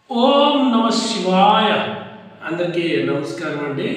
ఓం నమ శివాయ అందరికీ నమస్కారం అండి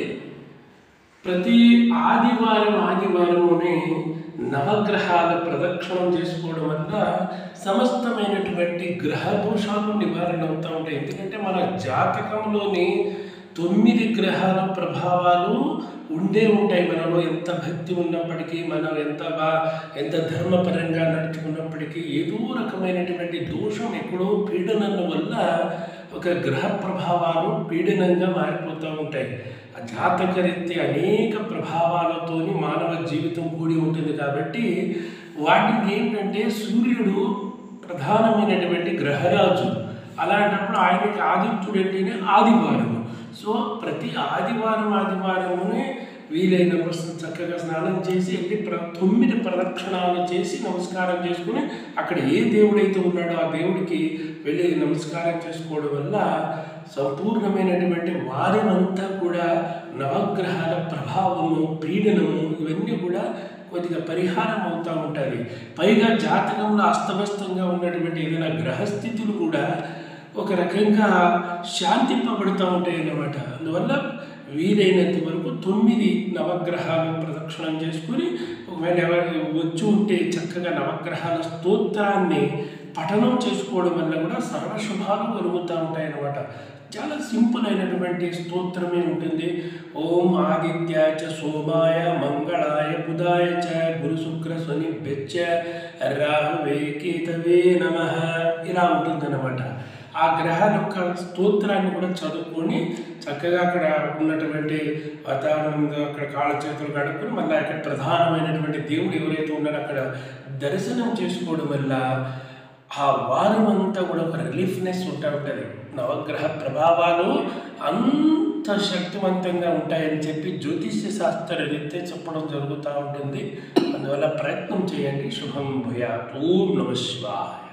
ప్రతి ఆదివారం ఆదివారమునే నవగ్రహాల ప్రదక్షిణం చేసుకోవడం వల్ల సమస్తమైనటువంటి గ్రహ దోషాలు నివారణ అవుతూ ఉంటాయి ఎందుకంటే మన జాతకంలోని తొమ్మిది గ్రహాల ప్రభావాలు ఉండే ఉంటాయి మనలో ఎంత భక్తి ఉన్నప్పటికీ మనం ఎంత బా ఎంత ధర్మపరంగా నడుచుకున్నప్పటికీ ఏదో రకమైనటువంటి దోషం ఎక్కడో పీడనం వల్ల ఒక గ్రహ ప్రభావాలు పీడనంగా మారిపోతూ ఉంటాయి ఆ జాతకరీత్యా అనేక ప్రభావాలతోని మానవ జీవితం కూడి ఉంటుంది కాబట్టి వాటికి ఏంటంటే సూర్యుడు ప్రధానమైనటువంటి గ్రహరాజు అలాంటప్పుడు ఆయనకి ఆదిత్యుడు అంటేనే ఆదివారం సో ప్రతి ఆదివారం ఆదివారమునే వీలైనప్పుడు చక్కగా స్నానం చేసి వెళ్ళి ప్ర తొమ్మిది ప్రదక్షిణాలు చేసి నమస్కారం చేసుకుని అక్కడ ఏ దేవుడైతే ఉన్నాడో ఆ దేవుడికి వెళ్ళి నమస్కారం చేసుకోవడం వల్ల సంపూర్ణమైనటువంటి వారమంతా కూడా నవగ్రహాల ప్రభావము పీడనము ఇవన్నీ కూడా కొద్దిగా పరిహారం అవుతూ ఉంటుంది పైగా జాతకంలో అస్తవ్యస్తంగా ఉన్నటువంటి ఏదైనా గ్రహస్థితులు కూడా ఒక రకంగా శాంతింపబడుతూ ఉంటాయి అన్నమాట అందువల్ల వీలైనంత వరకు తొమ్మిది నవగ్రహాలు ప్రదక్షిణం చేసుకుని ఒకవేళ ఎవరు వచ్చి ఉంటే చక్కగా నవగ్రహాల స్తోత్రాన్ని పఠనం చేసుకోవడం వల్ల కూడా సర్వశుభాలు కలుగుతూ ఉంటాయి అన్నమాట చాలా సింపుల్ అయినటువంటి స్తోత్రమే ఉంటుంది ఓం ఆదిత్యాయ చ సోమాయ మంగళాయ బుధాయ చ గురు శుక్ర శని బెచ్చ రాహువే కేతవే నమ ఇలా ఉంటుందన్నమాట ఆ గ్రహాల యొక్క స్తోత్రాన్ని కూడా చదువుకొని చక్కగా అక్కడ ఉన్నటువంటి వాతావరణంగా అక్కడ కాళ్ళ చేతులు కడుక్కొని మళ్ళీ అక్కడ ప్రధానమైనటువంటి దేవుడు ఎవరైతే ఉన్నారో అక్కడ దర్శనం చేసుకోవడం వల్ల ఆ వారం అంతా కూడా ఒక రిలీఫ్నెస్ ఉంటా ఉంటుంది నవగ్రహ ప్రభావాలు అంత శక్తివంతంగా ఉంటాయని చెప్పి జ్యోతిష్య శాస్త్ర రీత్యా చెప్పడం జరుగుతూ ఉంటుంది అందువల్ల ప్రయత్నం చేయండి శుభం భూయా ఓం నమ శివాయ